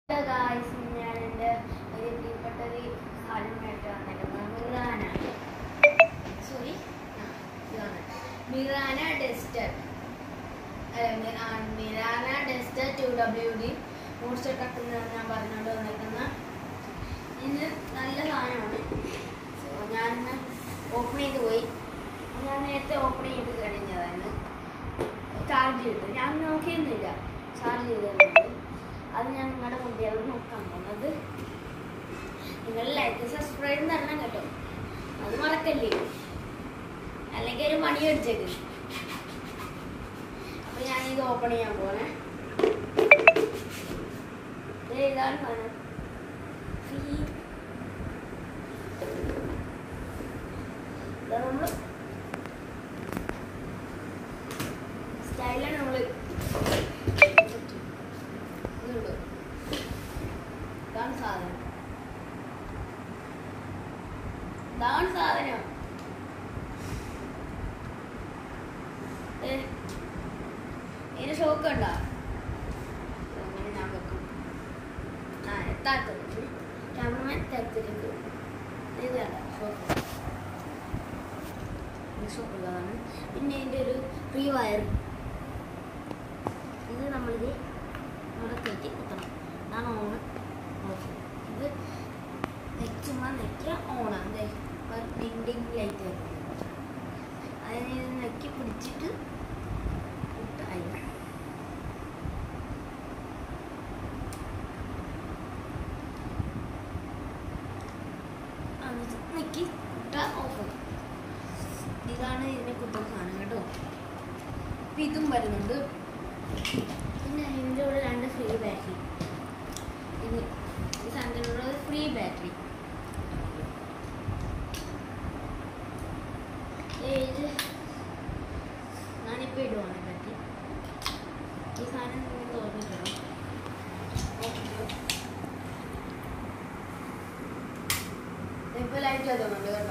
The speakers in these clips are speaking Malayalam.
ഹലോ ഗായ്സ് ഞാൻ എൻ്റെ ഒരു പ്രിയപ്പെട്ട ഒരു സാധനമായിട്ട് വന്നേക്കുന്നത് മിറാന സോറി ഇതാണ് മിറാന ഡസ്റ്റർ മിറാന ഡസ്റ്റർ ടു ഡബ്ല്യു ഡി മൂർച്ച കട്ടുന്നതാണ് ഞാൻ പറഞ്ഞുകൊണ്ട് വന്നേക്കുന്ന ഇത് നല്ല സാധനമാണ് സോ ഞാനിന്ന് ഓപ്പൺ ചെയ്ത് പോയി ഞാൻ നേരത്തെ ഓപ്പൺ ചെയ്ത് കഴിഞ്ഞതായിരുന്നു ചാർജ് ചെയ്തു ഞാൻ നോക്കിയൊന്നുമില്ല ചാർജ് ചെയ്തിട്ടുണ്ട് അത് ഞാൻ നിങ്ങളുടെ മുമ്പിൽ നോക്കാൻ പോകുന്നത് നിങ്ങൾ ലൈക്ക് സബ്സ്ക്രൈബ് തരണം കേട്ടോ അത് മറക്കല്ലേ അല്ലെങ്കിൽ ഒരു മണി അടിച്ചേക്ക് അപ്പൊ ഞാൻ ഇത് ഓപ്പൺ ചെയ്യാൻ പോണേ ദേ ഇതാണ് സാധനം ഫീ- ഇതാ നമ്മള് സ്റ്റൈലാണ് നമ്മള് ഇതുണ്ട് ഇതാണ് സാധനം ഇതാണ് സാധനം ഏ, ഇതിന് ഷോക്ക് ഉണ്ടോ അങ്ങനെ ഞാൻ വെക്കും ആ എത്താത്തത് ക്യാമറമാൻ എത്താത്തിരിക്കും ഇത് വേണ്ട ഷോക്ക് ഷോക്കുള്ളതാണ് പിന്നെ ഇതിൻ്റെ ഒരു ഫ്രീ വയർ ഇത് നമ്മളിത് ഇവിടെ കയറ്റി കുത്തണം ഇതാണ് ഓണ് ഓഫ് ഇത് നെച്ചുമ്പോൾ നെക്കിയ ഓണാണ് അതെ ഡിങ് ഡിങ് ലൈറ്റ് വരുന്നത് അതിനെ ഇത് നെക്കി പിടിച്ചിട്ട് ഇട്ടായി എന്നിട്ട് നെക്കി ഇട്ട ഓഫ് ഇതാണ് ഇതിനെ കുത്തുന്ന സാധനം കേട്ടോ അപ്പം ഇതും വരുന്നുണ്ട് പിന്നെ ഇതിൻ്റെ കൂടെ രണ്ട് ഫ്രീ ബാറ്ററി ഇത് ഈ സാധനത്തിനുള്ള ഫ്രീ ബാറ്ററി ഇത് ഞാനിപ്പോൾ ഇടുവാണ് ബാറ്ററി ഈ സാധനം നിങ്ങൾ തോന്നിക്കണം ഇപ്പോൾ ലൈറ്റ് തോന്നുന്നുണ്ട് കേട്ടോ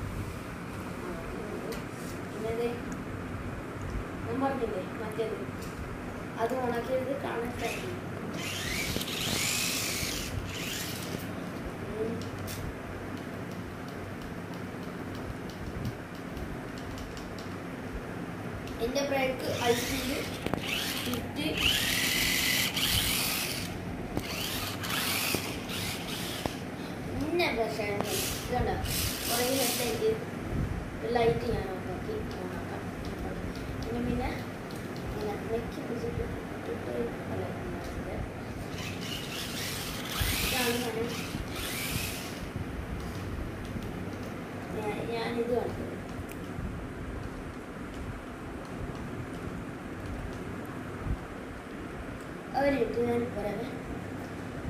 പിന്നെ ഇത് ഞാൻ പറഞ്ഞില്ലേ മറ്റേത് അത് ഉണക്കിയത് കാണാൻ സാധിക്കും ഉം. എൻ്റെ ബ്രേക്ക് അഴിച്ചിട്ട് ചുറ്റി പിന്നെ പ്രശ്നം ഇതുണ്ട് കുറേ ഹെഡായിട്ട് ലൈറ്റ് ഞാൻ ഓണാക്കി ഓണാക്കാം പിന്നെ പിന്നെ ഇങ്ങനെ നെക്കി പിടിച്ചിട്ട് ഇട്ടിട്ട് അല്ല ഉണ്ടാക്കുന്നത്. ഇതാണ് ഞാൻ ഞാൻ- ഞാനിത് കാണിക്കുന്നത് അവരിട്ട് ഞാൻ പറയാം